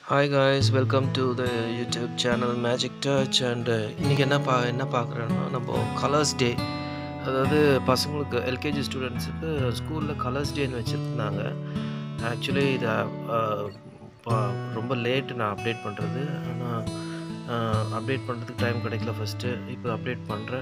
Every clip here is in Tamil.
hi guys welcome to the YouTube channel magic touch and இன்றைக்கி என்ன பா என்ன பார்க்குறோன்னா நம்ம கலர்ஸ் டே அதாவது பசங்களுக்கு எல்கேஜி ஸ்டூடெண்ட்ஸுக்கு ஸ்கூலில் கலர்ஸ் டேன்னு வச்சுருந்தாங்க ஆக்சுவலி இதை பா- ரொம்ப லேட்டு நான் அப்டேட் பண்ணுறது ஆனால் அப்டேட் பண்ணுறதுக்கு டைம் கிடைக்கல ஃபஸ்ட்டு இப்போ அப்டேட் பண்ணுறேன்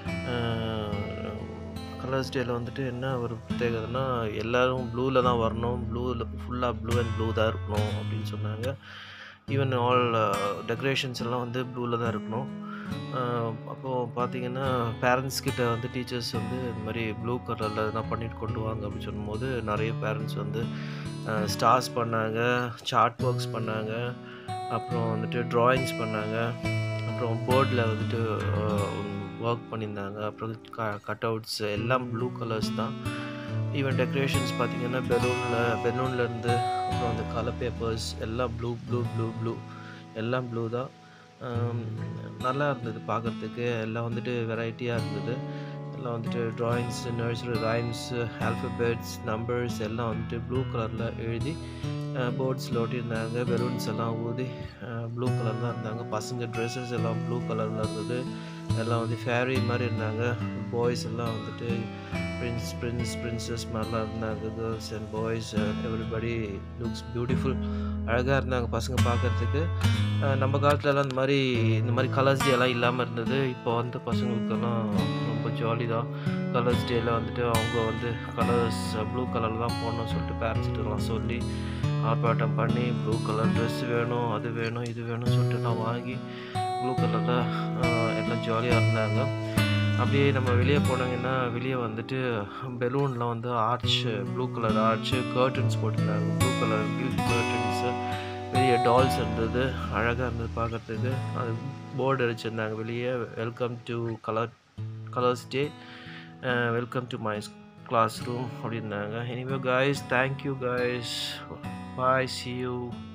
கலர்ஸ் டேயில் வந்துட்டு என்ன ஒரு பிரத்யேகதைன்னா எல்லோரும் ப்ளூவில் தான் வரணும் ப்ளூவில் ஃபுல்லாக ப்ளூ அண்ட் ப்ளூ தான் இருக்கணும் அப்படின்னு சொன்னாங்க ஈவன் ஆல் டெக்கரேஷன்ஸ் எல்லாம் வந்து ப்ளூவில் தான் இருக்கணும் அப்போது பார்த்தீங்கன்னா பேரண்ட்ஸ் கிட்ட வந்து டீச்சர்ஸ் வந்து இந்த மாதிரி ப்ளூ கலரில் எதனா பண்ணிட்டு கொண்டு வாங்க அப்படின்னு சொல்லும்போது நிறைய பேரண்ட்ஸ் வந்து ஸ்டார்ஸ் பண்ணாங்க சார்ட் ஒர்க்ஸ் பண்ணாங்க அப்புறம் வந்துட்டு ட்ராயிங்ஸ் பண்ணாங்க அப்புறம் போர்டில் வந்துட்டு ஒர்க் பண்ணியிருந்தாங்க அப்புறம் க கட் அவுட்ஸ் எல்லாம் ப்ளூ கலர்ஸ் தான் ஈவன் டெக்கரேஷன்ஸ் பார்த்தீங்கன்னா பெலூனில் பெலூன்லேருந்து அப்புறம் அந்த கலர் பேப்பர்ஸ் எல்லாம் ப்ளூ ப்ளூ ப்ளூ ப்ளூ எல்லாம் ப்ளூ தான் ஆம், நல்லா இருந்தது பார்க்குறதுக்கு எல்லாம் வந்துட்டு வெரைட்டியாக இருந்தது எல்லாம் வந்துட்டு drawings nursery rhymes alphabets numbers எல்லாம் வந்துட்டு ப்ளூ கலரில் எழுதி போர்ட்ஸில் ஒட்டியிருந்தாங்க பெலூன்ஸ் எல்லாம் ஊதி ப்ளூ கலர் தான் இருந்தாங்க பசங்க ட்ரெஸ்ஸஸ் எல்லாம் ப்ளூ கலரில் இருந்தது எல்லாம் வந்து ஃபேரி மாதிரி இருந்தாங்க பாய்ஸ் எல்லாம் வந்துட்டு பிரின்ஸ் பிரின்ஸ் பிரின்சஸ் மாதிரிலாம் இருந்தாங்க girls and boys everybody looks beautiful அழகாக இருந்தாங்க பசங்க பார்க்குறதுக்கு நம்ம காலத்துலலாம் இந்த மாதிரி இந்த மாதிரி கலர்ஸ் டே எல்லாம் இல்லாமல் இருந்தது இப்போ வந்து பசங்களுக்கெல்லாம் ரொம்ப ஜாலி தான் கலர்ஸ் டேயில் வந்துட்டு அவங்க வந்து கலர்ஸ் ப்ளூ கலர் தான் போடணும்னு சொல்லிட்டு பேரண்ட்ஸ்கிட்டலாம் சொல்லி ஆர்ப்பாட்டம் பண்ணி ப்ளூ கலர் ட்ரெஸ் வேணும் அது வேணும் இது வேணும்னு சொல்லிட்டு நான் வாங்கி ப்ளூ கலரில் எல்லாம் ஜாலியாக இருந்தாங்க அப்படியே நம்ம வெளியே போனாங்கன்னா வெளியே வந்துட்டு பெலூனில் வந்து arch blue colour arch curtains போட்டிருந்தாங்க ப்ளூ கலர் கில்ட் கர்டன்ஸு வெளியே டால்ஸ் இருந்தது அழகாக இருந்தது பார்க்குறதுக்கு அது போர்டு அடிச்சிருந்தாங்க வெளியே welcome to colour colours day welcome to my classroom அப்படின்னாங்க anyway guys thank you guys bye see you